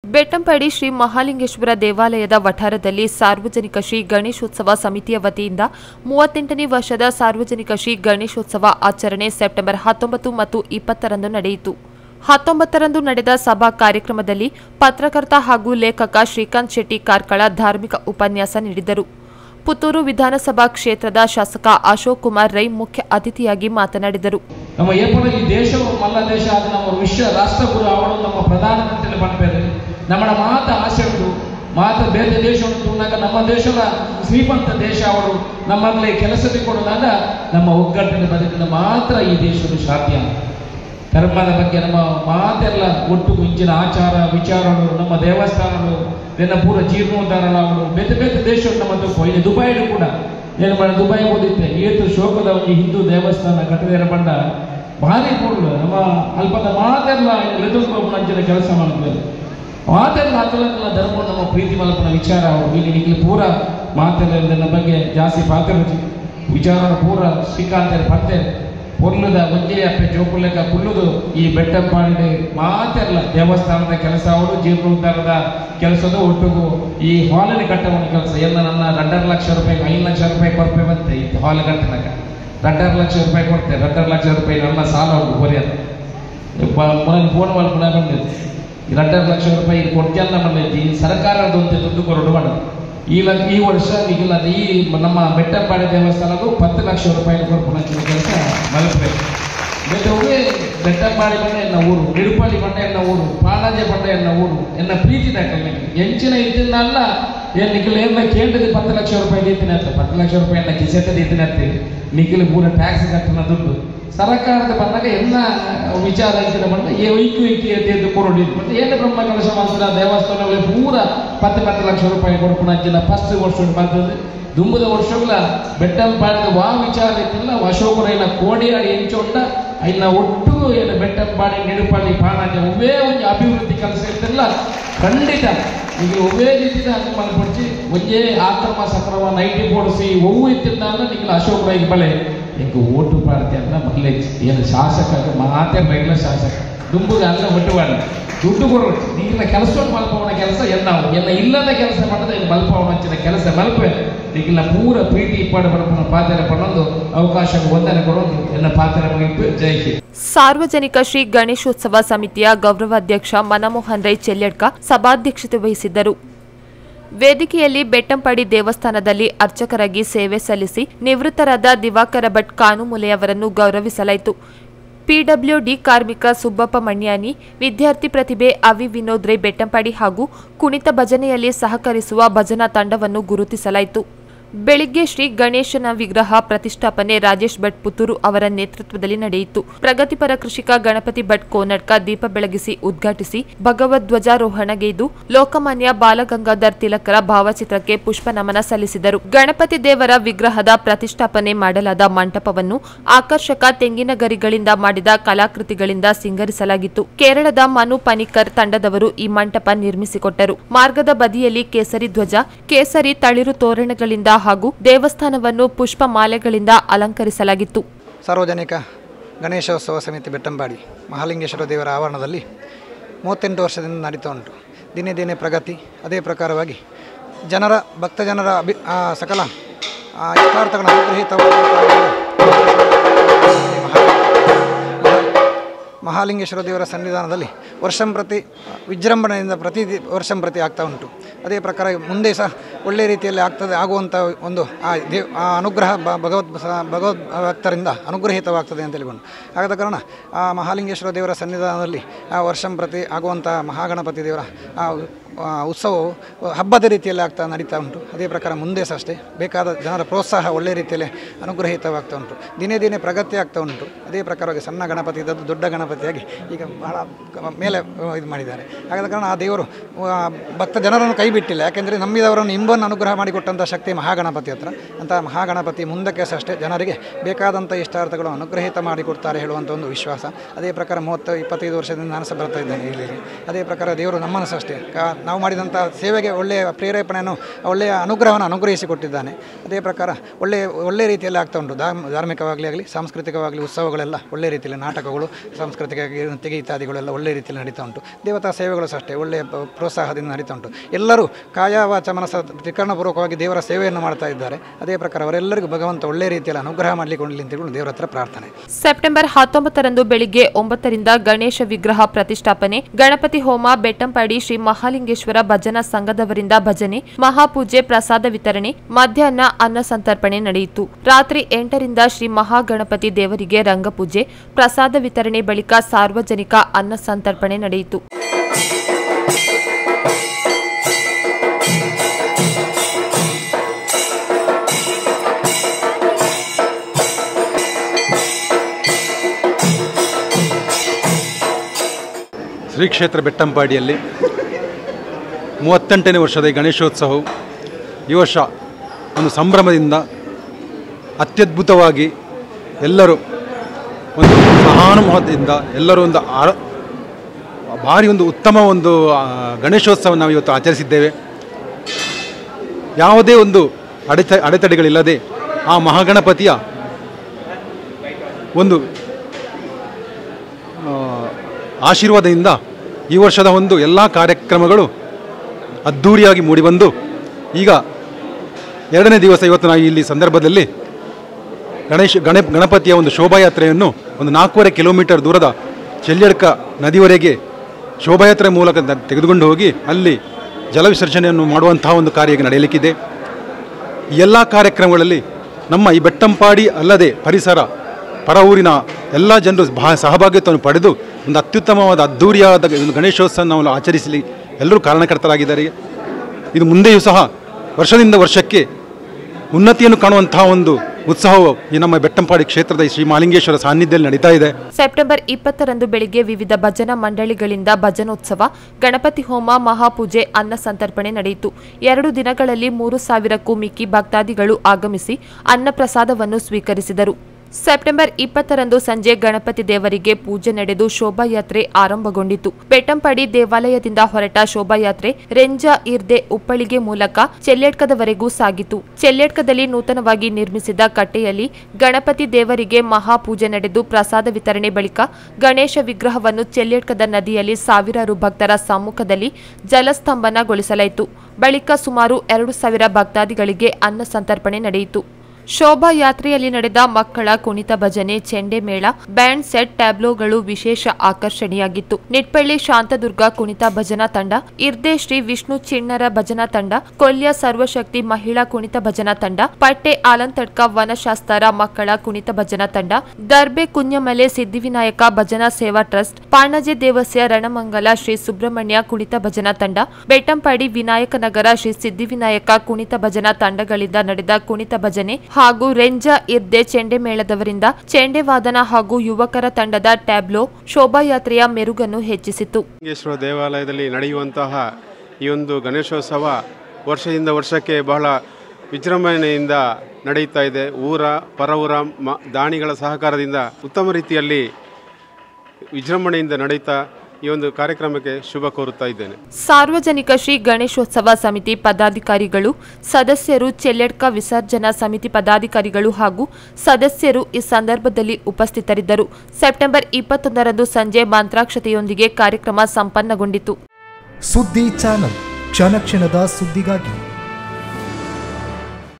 ಬೆಟ್ಟಂಪಾಡಿ ಶ್ರೀ ಮಹಾಲಿಂಗೇಶ್ವರ ದೇವಾಲಯದ ವಠಾರದಲ್ಲಿ ಸಾರ್ವಜನಿಕ ಶ್ರೀ ಗಣೇಶೋತ್ಸವ ಸಮಿತಿಯ ವತಿಯಿಂದ ಮೂವತ್ತೆಂಟನೇ ವರ್ಷದ ಸಾರ್ವಜನಿಕ ಶ್ರೀ ಗಣೇಶೋತ್ಸವ ಆಚರಣೆ ಸೆಪ್ಟೆಂಬರ್ ಹತ್ತೊಂಬತ್ತು ಮತ್ತು ಇಪ್ಪತ್ತರಂದು ನಡೆಯಿತು ಹತ್ತೊಂಬತ್ತರಂದು ನಡೆದ ಸಭಾ ಕಾರ್ಯಕ್ರಮದಲ್ಲಿ ಪತ್ರಕರ್ತ ಹಾಗೂ ಲೇಖಕ ಶ್ರೀಕಾಂತ್ ಶೆಟ್ಟಿ ಕಾರ್ಕಳ ಧಾರ್ಮಿಕ ಉಪನ್ಯಾಸ ನೀಡಿದರು ಪುತ್ತೂರು ವಿಧಾನಸಭಾ ಕ್ಷೇತ್ರದ ಶಾಸಕ ಅಶೋಕ್ ಕುಮಾರ್ ರೈ ಮುಖ್ಯ ಅತಿಥಿಯಾಗಿ ಮಾತನಾಡಿದರು ನಮ್ಮ ಏಪಲ ಈ ದೇಶವು ಮಲ್ಲ ದೇಶ ಆದ ನಮ್ಮ ವಿಶ್ವ ರಾಷ್ಟ್ರಗುರು ಅವಳು ನಮ್ಮ ಪ್ರಧಾನಮಂತ್ರಿ ಪಂಪೇರು ನಮ್ಮ ಮಾತ ಆಸೆ ಉಂಟು ಮಾತ ಬೇರೆ ದೇಶ ಉಂಟು ನಾಗ ನಮ್ಮ ದೇಶದ ಶ್ರೀಮಂತ ದೇಶ ಅವರು ನಮ್ಮಲ್ಲಿ ಕೆಲಸದ ಕೊಡೋದಾಗ ನಮ್ಮ ಒಗ್ಗಟ್ಟಿನ ಬದುಕಿನ ಮಾತ್ರ ಈ ದೇಶದ ಸಾಧ್ಯ ಧರ್ಮದ ಬಗ್ಗೆ ನಮ್ಮ ಮಾತೆಲ್ಲ ಒಟ್ಟು ಮುಂಚಿನ ಆಚಾರ ವಿಚಾರಗಳು ನಮ್ಮ ದೇವಸ್ಥಾನಗಳು ನಿನ್ನ ಪೂರ ಜೀರ್ಣೋದ್ಧಾರಗಳು ಬೇತೆ ಬೇತೆ ದೇಶ ನಮ್ಮ ಇಲ್ಲಿ ದುಬೈಲು ಕೂಡ ಏನು ಮಾಡ ದುಬೈ ಓದಿತ್ತೆ ಏತು ಶೋಕದ ಒಂದು ಹಿಂದೂ ದೇವಸ್ಥಾನ ಕಟ್ಟದೇರ ಬಂಡ ಭಾರಿ ಪೂರ್ಣ ನಮ್ಮ ಅಲ್ಪದ ಮಾತೆಲ್ಲ ಅಂಚಿನ ಕೆಲಸ ಮಾಡ್ತಾರೆ ಮಾತೆಲ್ಲ ಅದಲ್ಲ ಧರ್ಮ ನಮ್ಮ ಪ್ರೀತಿ ಮಲ್ಪನ ವಿಚಾರ ಅವರು ಇಲ್ಲಿ ನಿಖಿಲ್ ಪೂರ ಮಾತೆಲ್ಲ ನನ್ನ ಬಗ್ಗೆ ಜಾಸ್ತಿ ಪಾತ್ರ ವಿಚಾರ ಪೂರ ಶ್ರೀಕಾಂತ ಪಂತೆ ಪೊರ್ಲದ ಒಂಜೆ ಅಪ್ಪೆ ಜೋಕುಲೆಕ್ಕ ಕುಲ್ಲುದು ಈ ಬೆಟ್ಟಪ್ಪಾಂಡೆ ಮಾತೆಲ್ಲ ದೇವಸ್ಥಾನದ ಕೆಲಸ ಅವರು ಜೀರ್ಣೋದ್ಧಾರದ ಕೆಲಸದ ಒಟ್ಟಿಗೂ ಈ ಹಾಲಿನ ಕಟ್ಟವನ ಕೆಲಸ ಎಲ್ಲ ನನ್ನ ಎರಡರ ಲಕ್ಷ ರೂಪಾಯಿ ಐದು ಲಕ್ಷ ರೂಪಾಯಿ ಕೊರಪೆ ಬಂತೆ ಈ ಹಾಲ್ ಕಟ್ಟನಕ ಎರಡರ ಲಕ್ಷ ರೂಪಾಯಿ ಕೊಡ್ತೆ ಎರಡರ ಲಕ್ಷ ರೂಪಾಯಿ ನನ್ನ ಸಾಲ ಉಂಟು ಕೊರಿಯದು ಫೋನ್ ಮಲ್ಪುಣ ಬಂದಿದೆ ಎರಡರ ಲಕ್ಷ ರೂಪಾಯಿ ಕೊಡ್ತಿಯಲ್ಲ ಮಾಡೈತಿ ಸರ್ಕಾರದ ಒಂದು ದುಡ್ಡು ಕೊರಡು ಮಾಡೋದು ಈ ಲ ಈ ವರ್ಷ ಈಗಿಲ್ಲ ಈ ನಮ್ಮ ಬೆಟ್ಟಂಪಾಡಿ ದೇವಸ್ಥಾನದ್ದು ಪತ್ತು ಲಕ್ಷ ರೂಪಾಯಿ ಕೊರ್ಪುಣ ಕೆಲಸ ಮಲಪಬೇಕು ಬೇರೆ ಹೋಗಿ ಬೆಟ್ಟಂಪಾಡಿ ಬಂಡ ಎನ್ನ ಊರು ನಿಡುಪಾಳಿ ಬಂಡ ಎನ್ನ ಊರು ಪಾಣಾಜೆ ಬಂಡ ಎನ್ನ ಊರು ಎನ್ನ ಪ್ರೀತಿ ದಾಖಲೆ ಎಂಚಿನ ಇದ್ದಿದ್ದಲ್ಲ ಏನ್ ನಿಖಿಲ್ ಏನ ಕೇಂದ್ರದ ಪತ್ತು ಲಕ್ಷ ರೂಪಾಯಿ ದೀತಿನ ಅಂತ ಪತ್ತು ಲಕ್ಷ ರೂಪಾಯಿ ಎನ್ನ ಕಿಸೆತ ದೀತಿನ ಅಂತ ನಿಖಿಲ್ ಪೂರ ಟ್ಯಾಕ್ಸ್ ಕಟ್ಟಿನ ದುಡ್ಡು ಸರ್ಕಾರದ ಬಂದಾಗ ಎಲ್ಲ ವಿಚಾರ ಇದ್ದಿನ ಬಂದ ಏ ವೈಕ್ಯು ವೈಕ್ಯ ಎದ್ದು ಕೊರಡಿದ್ದು ಮತ್ತೆ ಏನು ಬ್ರಹ್ಮ ಕಲಶ ಮಾಡ್ತಾರೆ ದೇವಸ್ಥಾನಗಳಿಗೆ ಪೂರ ಪತ್ತು ಪತ್ತು ಲಕ್ಷ ರೂಪಾಯಿ ಕೊಡ್ಕೊಂಡು ಅಂಚಿನ ಫಸ್ಟ್ ವರ್ಷ ಮಾಡ್ತದೆ ದುಂಬದ ವರ್ಷಗಳ ಬೆಟ್ಟಲ್ ಪಾಡಿದ ವಾ ವಿಚಾರ ಇತ್ತಿಲ್ಲ ಅಶೋಕರೈನ ಕೋಡಿಯಾಡಿ ಎಂಚೊಂಡ ಇನ್ನ ಒಟ್ಟು ಏನು ಬೆಟ್ಟಂಪಾಡಿ ನಿಡುಪಾಡಿ ಪಾಣಾಜ ಒಬ್ಬೇ ಒಂದು ಅಭಿವೃದ್ಧಿ ಕೆಲಸ ಇರ್ತಿಲ್ಲ ಖಂಡಿತ ಈಗ ಒಬ್ಬೇ ರೀತಿಯ ಅದು ಮಲ್ಪಡಿಸಿ ಒಂದೇ ಆಕ್ರಮ ಸಕ್ರಮ ನೈಟಿ ಬೋಡಿಸಿ ಒವ್ವು ಇತ್ತಿಲ್ಲ ಅಂದ್ರೆ ನಿಮ್ಗೆ ಅಶೋಕ ರೈ ಬಳೆ ಈಗ ಓಟು ಪಾಡ್ತಿ ಅಂತ ಮಲ್ಲೆ ಏನು ಶಾಸಕ ಮಾತೇ ಬೈಲ ಶಾಸಕ ದುಂಬುಗೆ ಅಲ್ಲ ಒಟ್ಟು ಮಾಡಿ ದುಡ್ಡು ಕೊಡು ನೀಗಿನ ಕೆಲಸವನ್ನು ಮಲ್ಪವನ ಕೆಲಸ ಎನ್ನಾವು ಎಲ್ಲ ಇಲ್ಲದ ಕೆಲಸ ಮಾಡಿದ್ರೆ ಇದು ಮಲ್ಪವನ ಹಂಚಿನ ಕೆಲಸ ಮಲ್ಪೆ ಈಗಿನ ಪೂರ ಪ್ರೀತಿ ಇಪ್ಪಾಡು ಬಡಪನ ಪಾತ್ರ ಪಡೊಂದು ಅವಕಾಶ ವಂದನೆ ಕೊಡೋದು ಎನ್ನ ಪಾತ್ರ ಮುಗಿಪು ಜೈ ಹಿಂದ್ ಸಾರ್ವಜನಿಕ ಶ್ರೀ ಗಣೇಶೋತ್ಸವ ಸಮಿತಿಯ ಗೌರವಾಧ್ಯಕ್ಷ ಮನಮೋಹನ್ ರೈ ಚೆಲ್ಯಡ್ಕ ಸಭಾಧ್ಯಕ್ಷತೆ ವಹಿಸಿದ್ದರು ವೇದಿಕೆಯಲ್ಲಿ ಬೆಟ್ಟಂಪಾಡಿ ದೇವಸ್ಥಾನದಲ್ಲಿ ಅರ್ಚಕರಾಗಿ ಸೇವೆ ಸಲ್ಲಿಸಿ ನಿವೃತ್ತರಾದ ದಿವಾಕರ ಭಟ್ ಕಾನುಮುಲೆ ಅವರನ್ನು ಗೌರವಿಸಲಾಯಿತು ಪಿಡಬ್ಲ್ಯೂಡಿ ಕಾರ್ಮಿಕ ಸುಬ್ಬಪ್ಪ ಮಣ್ಯಾನಿ ವಿದ್ಯಾರ್ಥಿ ಪ್ರತಿಭೆ ಅವಿ ವಿನೋದ್ ರೈ ಬೆಟ್ಟಂಪಾಡಿ ಹಾಗೂ ಕುಣಿತ ಭಜನೆಯಲ್ಲಿ ಸಹಕರಿಸುವ ಭಜನಾ ತಂಡವನ್ನು ಗುರುತಿಸಲಾಯಿತು ಬೆಳಿಗ್ಗೆ ಶ್ರೀ ಗಣೇಶನ ವಿಗ್ರಹ ಪ್ರತಿಷ್ಠಾಪನೆ ರಾಜೇಶ್ ಭಟ್ ಪುತ್ತೂರು ಅವರ ನೇತೃತ್ವದಲ್ಲಿ ನಡೆಯಿತು ಪ್ರಗತಿಪರ ಕೃಷಿಕ ಗಣಪತಿ ಭಟ್ ಕೋನಡ್ಕ ದೀಪ ಬೆಳಗಿಸಿ ಉದ್ಘಾಟಿಸಿ ಭಗವದ್ಧ್ವಜಾರೋಹಣಗೈದು ಲೋಕಮಾನ್ಯ ಬಾಲಗಂಗಾಧರ್ ತಿಲಕರ ಭಾವಚಿತ್ರಕ್ಕೆ ಪುಷ್ಪ ನಮನ ಸಲ್ಲಿಸಿದರು ಗಣಪತಿ ದೇವರ ವಿಗ್ರಹದ ಪ್ರತಿಷ್ಠಾಪನೆ ಮಾಡಲಾದ ಮಂಟಪವನ್ನು ಆಕರ್ಷಕ ತೆಂಗಿನ ಗರಿಗಳಿಂದ ಮಾಡಿದ ಕಲಾಕೃತಿಗಳಿಂದ ಸಿಂಗರಿಸಲಾಗಿತ್ತು ಕೇರಳದ ಮನು ಪನಿಕರ್ ತಂಡದವರು ಈ ಮಂಟಪ ನಿರ್ಮಿಸಿಕೊಟ್ಟರು ಮಾರ್ಗದ ಬದಿಯಲ್ಲಿ ಕೇಸರಿ ಧ್ವಜ ಕೇಸರಿ ತಳಿರು ತೋರಣಗಳಿಂದ ಹಾಗೂ ದೇವಸ್ಥಾನವನ್ನು ಪುಷ್ಪ ಮಾಲೆಗಳಿಂದ ಅಲಂಕರಿಸಲಾಗಿತ್ತು ಸಾರ್ವಜನಿಕ ಗಣೇಶೋತ್ಸವ ಸಮಿತಿ ಬೆಟ್ಟಂಬಾಡಿ ಮಹಾಲಿಂಗೇಶ್ವರ ದೇವರ ಆವರಣದಲ್ಲಿ ಮೂವತ್ತೆಂಟು ವರ್ಷದಿಂದ ನಡೀತಾ ಉಂಟು ದಿನೇ ದಿನೇ ಪ್ರಗತಿ ಅದೇ ಪ್ರಕಾರವಾಗಿ ಜನರ ಭಕ್ತ ಜನರ ಅಭಿ ಆ, ಸಕಲ ಆ, ಇಷ್ಟಾರ್ಥಗಳನ್ನು ಅನುಗ್ರಹಿತ ಮಹಾಲಿಂಗೇಶ್ವರ ದೇವರ ಸನ್ನಿಧಾನದಲ್ಲಿ ವರ್ಷಂ ಪ್ರತಿ ವಿಜೃಂಭಣೆಯಿಂದ ಪ್ರತಿ ದಿ- ವರ್ಷಂ ಪ್ರತಿ ಆಗ್ತಾ ಉಂಟು ಅದೇ ಪ್ರಕಾರ ಮುಂದೆ ಸಹ ಒಳ್ಳೆಯ ರೀತಿಯಲ್ಲಿ ಆಗ್ತದೆ ಆಗುವಂಥ ಒಂದು ಆ ದೇವ್ ಆ ಅನುಗ್ರಹ ಬ- ಭಗವದ್ ಸ- ಭಗವದ್ ಭಕ್ತರಿಂದ ಅನುಗ್ರಹಿತವಾಗ್ತದೆ ಅಂತ ಹೇಳಿಕೊಂಡು ಆದ ಕಾರಣ ಆ ಮಹಾಲಿಂಗೇಶ್ವರ ದೇವರ ಸನ್ನಿಧಾನದಲ್ಲಿ ಆ ವರ್ಷಂ ಪ್ರತಿ ಆಗುವಂಥ ಮಹಾಗಣಪತಿ ದೇವರ ಆ ಆ ಉತ್ಸವವು ಹಬ್ಬದ ರೀತಿಯಲ್ಲಿ ಆಗ್ತಾ ನಡೀತಾ ಉಂಟು ಅದೇ ಪ್ರಕಾರ ಮುಂದೆ ಸಹ ಅಷ್ಟೇ ಬೇಕಾದ ಜನರ ಪ್ರೋತ್ಸಾಹ ಒಳ್ಳೆಯ ರೀತಿಯಲ್ಲಿ ಅನುಗ್ರಹಿತವಾಗ್ತಾ ಉಂಟು ದಿನೇ ದಿನೇ ಪ್ರಗತಿ ಆಗ್ತಾ ಉಂಟು ಅದೇ ಪ್ರಕಾರವಾಗಿ ಸಣ್ಣ ಗಣಪತಿ ಇದ್ದದ್ದು ದೊಡ್ಡ ಗಣಪತಿಯಾಗಿ ಈಗ ಬಹಳ ಕ- ಮೇಲೆ ಇದು ಮಾಡಿದ್ದಾರೆ ಹಾಗಾದ ಕಾರಣ ಆ ದೇವರು ಆ, ಭಕ್ತ ಜನರನ್ನು ಕೈ ಬಿಟ್ಟಿಲ್ಲ ಯಾಕೆಂದರೆ ನಂಬಿದವರನ್ನು ಇಂಬನ್ನು ಅನುಗ್ರಹ ಮಾಡಿಕೊಟ್ಟಂಥ ಶಕ್ತಿ ಮಹಾಗಣಪತಿ ಹತ್ರ ಅಂಥ ಮಹಾಗಣಪತಿ ಮುಂದಕ್ಕೆ ಸಹ ಅಷ್ಟೇ ಜನರಿಗೆ ಬೇಕಾದಂಥ ಇಷ್ಟಾರ್ಥಗಳು ಅನುಗ್ರಹಿತ ಮಾಡಿಕೊಡ್ತಾರೆ ಹೇಳುವಂಥ ಒಂದು ವಿಶ್ವಾಸ ಅದೇ ಪ್ರಕಾರ ಮೂವತ್ತು ಇಪ್ಪತ್ತೈದು ವರ್ಷದಿಂದ ನಾನು ಸಹ ಬರ್ತಾ ಇದ್ದೇನೆ ಇಲ್ಲಿ ಅದೇ ಪ್ರಕಾರ ದೇವರು ನಮ್ಮನ್ನು ಸಹ ಅಷ್ಟೇ ಕಾ ನಾವು ಮಾಡಿದಂಥ ಸೇವೆಗೆ ಒಳ್ಳೆಯ ಪ್ರೇರೇಪಣೆಯನ್ನು ಒಳ್ಳೆಯ ಅನುಗ್ರಹವನ್ನು ಅನುಗ್ರಹಿಸಿಕೊಟ್ಟಿದ್ದಾನೆ ಅದೇ ಪ್ರಕಾರ ಒಳ್ಳೆಯ ಒಳ್ಳೆಯ ರೀತಿಯಲ್ಲಿ ಆಗ್ತಾ ಉಂಟು ಧಾರ್ಮ ಧಾರ್ಮಿಕವಾಗಲಿ ಆಗಲಿ ಸಾಂಸ್ಕೃತಿಕವಾಗಲಿ ಉತ್ಸವಗಳೆಲ್ಲ ಒಳ್ಳೆಯ ರೀತಿಯಲ್ಲಿ ನಾಟಕಗಳು ಸಾಂಸ್ಕೃತಿಕ ನೃತ್ಯ ಇತ್ಯಾದಿಗಳೆಲ್ಲ ಒಳ್ಳೆಯ ರೀತಿಯಲ್ಲಿ ನಡೀತಾ ಉಂಟು ದೇವತಾ ಸೇವೆಗಳು ಸಹ ಅಷ್ಟೇ ಒಳ್ಳೆಯ ಪ- ಪ್ರೋತ್ಸಾಹದಿಂದ ನಡೀತಾ ಉಂಟು ಎಲ್ಲರೂ ಕಾಯ ವಾಚ ಮನಸ್ಸ ತ್ರಿಕರಣಪೂರ್ವಕವಾಗಿ ದೇವರ ಸೇವೆಯನ್ನು ಮಾಡ್ತಾ ಇದ್ದಾರೆ ಅದೇ ಪ್ರಕಾರ ಅವರೆಲ್ಲರಿಗೂ ಭಗವಂತ ಒಳ್ಳೆಯ ರೀತಿಯಲ್ಲಿ ಅನುಗ್ರಹ ಮಾಡಲಿಕ್ಕೆ ಅಂತ ಹೇಳಿ ದೇವರ ಹತ್ರ ಪ್ರಾರ್ಥನೆ ಸೆಪ್ಟೆಂಬರ್ ಹತ್ತೊಂಬತ್ತರಂದು ಬೆಳಿಗ್ಗೆ ಒಂಬತ್ತರಿಂದ ಗಣೇಶ ವಿಗ್ರಹ ಪ್ರತಿಷ್ಠಾಪನೆ ಗಣಪತಿ ಹೋಮ ಬೆಟ್ಟಂಪಾಡಿ ಶ್ರೀ ಮಹಾಲಿಂಗೇಶ್ವರ ಭಜನಾ ಸಂಘದವರಿಂದ ಭಜನೆ ಮಹಾಪೂಜೆ ಪ್ರಸಾದ ವಿತರಣೆ ಮಧ್ಯಾಹ್ನ ಅನ್ನ ಸಂತರ್ಪಣೆ ನಡೆಯಿತು ರಾತ್ರಿ ಎಂಟರಿಂದ ಶ್ರೀ ಮಹಾಗಣಪತಿ ದೇವರಿಗೆ ರಂಗಪೂಜೆ ಪ್ರಸಾದ ವಿತರಣೆ ಬಳಿಕ ಸಾರ್ವಜನಿಕ ಅನ್ನ ಸಂತರ್ಪಣೆ ನಡೆಯಿತು ಶ್ರೀ ಕ್ಷೇತ್ರ ಬೆಟ್ಟಂಪಾಡಿಯಲ್ಲಿ ಮೂವತ್ತೆಂಟನೇ ವರ್ಷದ ಈ ಗಣೇಶೋತ್ಸವವು ಈ ವರ್ಷ ಒಂದು ಸಂಭ್ರಮದಿಂದ ಅತ್ಯದ್ಭುತವಾಗಿ ಎಲ್ಲರೂ ಒಂದು ಸಹಾನುಭವದಿಂದ ಎಲ್ಲರೂ ಒಂದು ಆರ ಭಾರಿ ಒಂದು ಉತ್ತಮ ಒಂದು ಆ, ಗಣೇಶೋತ್ಸವ ನಾವು ಇವತ್ತು ಆಚರಿಸಿದ್ದೇವೆ ಯಾವುದೇ ಒಂದು ಅಡೆತ ಅಡೆತಡೆಗಳಿಲ್ಲದೆ ಆ ಮಹಾಗಣಪತಿಯ ಒಂದು ಆ, ಆಶೀರ್ವಾದದಿಂದ ಈ ವರ್ಷದ ಒಂದು ಎಲ್ಲ ಕಾರ್ಯಕ್ರಮಗಳು ಅದ್ಧೂರಿಯಾಗಿ ಮೂಡಿಬಂದು ಈಗ ಎರಡನೇ ದಿವಸ ಇವತ್ತು ನಾವು ಇಲ್ಲಿ ಸಂದರ್ಭದಲ್ಲಿ ಗಣೇಶ ಗಣ ಗಣಪತಿಯ ಒಂದು ಶೋಭಾಯಾತ್ರೆಯನ್ನು ಒಂದು ನಾಲ್ಕೂವರೆ ಕಿಲೋಮೀಟರ್ ದೂರದ ಚೆಲ್ಯಡ್ಕ ನದಿವರೆಗೆ ಶೋಭಾಯಾತ್ರೆ ಮೂಲಕ ತ- ತೆಗೆದುಕೊಂಡು ಹೋಗಿ ಅಲ್ಲಿ ಜಲವಿಸರ್ಜನೆಯನ್ನು ಮಾಡುವಂತಹ ಒಂದು ಕಾರ್ಯ ಈಗ ನಡೆಯಲಿಕ್ಕಿದೆ ಈ ಎಲ್ಲ ಕಾರ್ಯಕ್ರಮಗಳಲ್ಲಿ ನಮ್ಮ ಈ ಬೆಟ್ಟಂಪಾಡಿ ಅಲ್ಲದೆ ಪರಿಸರ ಪರ ಊರಿನ ಎಲ್ಲ ಜನರು ಭಾ ಸಹಭಾಗಿತ್ವವನ್ನು ಪಡೆದು ಒಂದು ಅತ್ಯುತ್ತಮವಾದ ಅದ್ಧೂರಿಯಾದ ಒಂದು ಗಣೇಶೋತ್ಸವ ನಾವು ಆಚರಿಸಲಿ ಎಲ್ಲರೂ ಕಾರಣಕರ್ತರಾಗಿದ್ದಾರೆ ಇದು ಮುಂದೆಯೂ ಸಹ ವರ್ಷದಿಂದ ವರ್ಷಕ್ಕೆ ಉನ್ನತಿಯನ್ನು ಕಾಣುವಂತಹ ಒಂದು ಉತ್ಸವವು ಈ ನಮ್ಮ ಬೆಟ್ಟಂಪಾಡಿ ಕ್ಷೇತ್ರದ ಈ ಶ್ರೀ ಮಹಾಲಿಂಗೇಶ್ವರ ಸಾನ್ನಿಧ್ಯದಲ್ಲಿ ನಡೀತಾ ಇದೆ ಸೆಪ್ಟೆಂಬರ್ ಇಪ್ಪತ್ತರಂದು ಬೆಳಿಗ್ಗೆ ವಿವಿಧ ಭಜನಾ ಮಂಡಳಿಗಳಿಂದ ಭಜನೋತ್ಸವ ಗಣಪತಿ ಹೋಮ ಮಹಾಪೂಜೆ ಅನ್ನ ಸಂತರ್ಪಣೆ ನಡೆಯಿತು ಎರಡು ದಿನಗಳಲ್ಲಿ ಮೂರು ಸಾವಿರಕ್ಕೂ ಮಿಕ್ಕಿ ಭಕ್ತಾದಿಗಳು ಆಗಮಿಸಿ ಅನ್ನಪ್ರಸಾದವನ್ನು ಸ್ವೀಕರಿಸಿದರು ಸೆಪ್ಟೆಂಬರ್ ಇಪ್ಪತ್ತರಂದು ಸಂಜೆ ಗಣಪತಿ ದೇವರಿಗೆ ಪೂಜೆ ನಡೆದು ಶೋಭಾಯಾತ್ರೆ ಆರಂಭಗೊಂಡಿತು ಬೆಟ್ಟಂಪಡಿ ದೇವಾಲಯದಿಂದ ಹೊರಟ ಶೋಭಾಯಾತ್ರೆ ರೆಂಜಾ ಇರ್ದೆ ಉಪ್ಪಳಿಗೆ ಮೂಲಕ ಚೆಲ್ಲೆಡ್ಕದವರೆಗೂ ಸಾಗಿತು ಚೆಲ್ಲೆಡ್ಕದಲ್ಲಿ ನೂತನವಾಗಿ ನಿರ್ಮಿಸಿದ ಕಟ್ಟೆಯಲ್ಲಿ ಗಣಪತಿ ದೇವರಿಗೆ ಮಹಾಪೂಜೆ ನಡೆದು ಪ್ರಸಾದ ವಿತರಣೆ ಬಳಿಕ ಗಣೇಶ ವಿಗ್ರಹವನ್ನು ಚೆಲ್ಲೆಡ್ಕದ ನದಿಯಲ್ಲಿ ಸಾವಿರಾರು ಭಕ್ತರ ಸಮ್ಮುಖದಲ್ಲಿ ಜಲಸ್ತಂಭನಗೊಳಿಸಲಾಯಿತು ಬಳಿಕ ಸುಮಾರು ಎರಡು ಸಾವಿರ ಭಕ್ತಾದಿಗಳಿಗೆ ಅನ್ನ ಸಂತರ್ಪಣೆ ನಡೆಯಿತು ಶೋಭಾಯಾತ್ರೆಯಲ್ಲಿ ನಡೆದ ಮಕ್ಕಳ ಕುಣಿತ ಭಜನೆ ಚೆಂಡೆ ಮೇಳ ಬ್ಯಾಂಡ್ ಸೆಟ್ ಟ್ಯಾಬ್ಲೋಗಳು ವಿಶೇಷ ಆಕರ್ಷಣೆಯಾಗಿತ್ತು ನಿಟ್ಪಳ್ಳಿ ಶಾಂತದುರ್ಗ ಕುಣಿತ ಭಜನಾ ತಂಡ ಇರ್ದೆ ಶ್ರೀ ವಿಷ್ಣು ಚಿಣ್ಣರ ಭಜನಾ ತಂಡ ಕೊಲ್ಯ ಸರ್ವಶಕ್ತಿ ಮಹಿಳಾ ಕುಣಿತ ಭಜನಾ ತಂಡ ಪಟ್ಟೆ ಆಲಂತಡ್ಕ ವನಶಾಸ್ತರ ಮಕ್ಕಳ ಕುಣಿತ ಭಜನಾ ತಂಡ ದರ್ಬೆ ಕುഞ്ഞಮಲೆ ಸಿದ್ಧಿವಿನಾಯಕ ಭಜನಾ ಸೇವಾ ಟ್ರಸ್ಟ್ ಪಾಣಜೆ ದೇವಸ್ಯ ರಣಮಂಗಲ ಶ್ರೀ ಸುಬ್ರಹ್ಮಣ್ಯ ಕುಣಿತ ಭಜನಾ ತಂಡ ಬೆಟ್ಟಂಪಾಡಿ ವಿನಾಯಕನಗರ ಶ್ರೀ ಸಿದ್ಧಿವಿನಾಯಕ ಕುಣಿತ ಭಜನಾ ತಂಡಗಳಿಂದ ನಡೆದ ಕುಣಿತ ಭಜನೆ ಹಾಗೂ ರೆಂಜ ಇರ್ದೆ ಚೆಂಡೆ ಮೇಳದವರಿಂದ ಚೆಂಡೆ ವಾದನ ಹಾಗೂ ಯುವಕರ ತಂಡದ ಟ್ಯಾಬ್ಲೋ ಶೋಭಾಯಾತ್ರೆಯ ಮೆರುಗನ್ನು ಹೆಚ್ಚಿಸಿತು ಲಿಂಗೇಶ್ವರ ದೇವಾಲಯದಲ್ಲಿ ನಡೆಯುವಂತಹ ಈ ಒಂದು ಗಣೇಶೋತ್ಸವ ವರ್ಷದಿಂದ ವರ್ಷಕ್ಕೆ ಬಹಳ ವಿಜೃಂಭಣೆಯಿಂದ ನಡೆಯುತ್ತಾ ಇದೆ ಊರ ಪರವೂರ ಮ ದಾನಿಗಳ ಸಹಕಾರದಿಂದ ಉತ್ತಮ ರೀತಿಯಲ್ಲಿ ವಿಜೃಂಭಣೆಯಿಂದ ನಡೆಯುತ್ತಾ ಈ ಒಂದು ಕಾರ್ಯಕ್ರಮಕ್ಕೆ ಶುಭ ಕೋರುತ್ತಾ ಇದ್ದೇನೆ ಸಾರ್ವಜನಿಕ ಶ್ರೀ ಗಣೇಶೋತ್ಸವ ಸಮಿತಿ ಪದಾಧಿಕಾರಿಗಳು ಸದಸ್ಯರು ಚೆಲ್ಲೆಡ್ಕ ವಿಸರ್ಜನಾ ಸಮಿತಿ ಪದಾಧಿಕಾರಿಗಳು ಹಾಗೂ ಸದಸ್ಯರು ಈ ಸಂದರ್ಭದಲ್ಲಿ ಉಪಸ್ಥಿತರಿದ್ದರು ಸೆಪ್ಟೆಂಬರ್ ಇಪ್ಪತ್ತೊಂದರಂದು ಸಂಜೆ ಮಂತ್ರಾಕ್ಷತೆಯೊಂದಿಗೆ ಕಾರ್ಯಕ್ರಮ ಸಂಪನ್ನಗೊಂಡಿತು ಸುದ್ದಿ ಚಾನಲ್ ಕ್ಷಣ ಕ್ಷಣದ ಸುದ್ದಿಗಾಗಿ